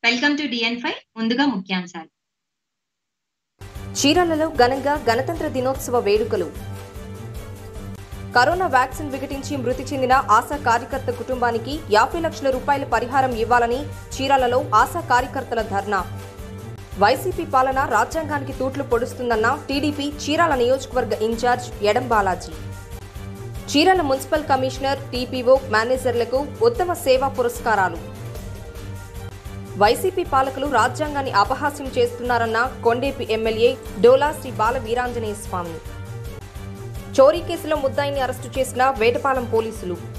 welcome to డిఎన్ five ముందుగా ముఖ్యాంశాలు చీరాలలో ఘనంగా గణతంత్ర దినోత్సవ వేడుకలు కరోనా వ్యాక్సిన్ వికటించి మృతి చెందిన ఆశా కార్యకర్త కుటుంబానికి యాభై లక్షల రూపాయల పరిహారం ఇవ్వాలని చీరాలలో ఆశా కార్యకర్తల ధర్నా వైసీపీ పాలన రాజ్యాంగానికి తూట్లు పొడుస్తుందన్న టీడీపీ చీరాల నియోజకవర్గ in-charge Edam Balaji Chirala municipal commissioner TPO మేనేజర్లకు ఉత్తమ సేవా పురస్కారాలు వైసీపీ పాలకులు రాజ్యాంగాన్ని అపహాస్యం చేస్తున్నారన్న కొండేపి ఎమ్మెల్యే డోలా శ్రీ బాల వీరాంజనేయ స్వామి చోరీ కేసులో ముద్దాయిని అరెస్టు చేసిన వేటపాలెం పోలీసులు